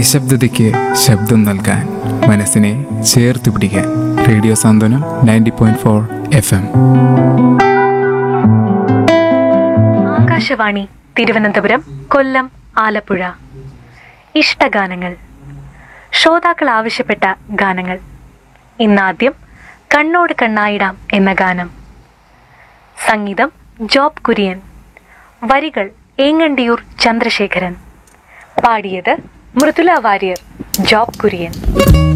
നിശബ്ദതയ്ക്ക് ശബ്ദം നൽകാൻ മനസ്സിനെ ചേർത്ത് പിടിക്കാൻ radio Santhwanam ninety point four F M Akashvani Thiruvananthapuram Kollam Alappuzha ഇഷ്ടഗാനങ്ങൾ ശ്രോതാക്കൾ ആവശ്യപ്പെട്ട ഗാനങ്ങൾ ഇന്നാദ്യം കണ്ണോട് കണ്ണായിടാം എന്ന ഗാനം സംഗീതം ജോബ് കുര്യൻ വരികൾ ഏങ്ങണ്ടിയൂർ ചന്ദ്രശേഖരൻ പാടിയത് മൃദുല വാര്യർ ജോബ് കുര്യൻ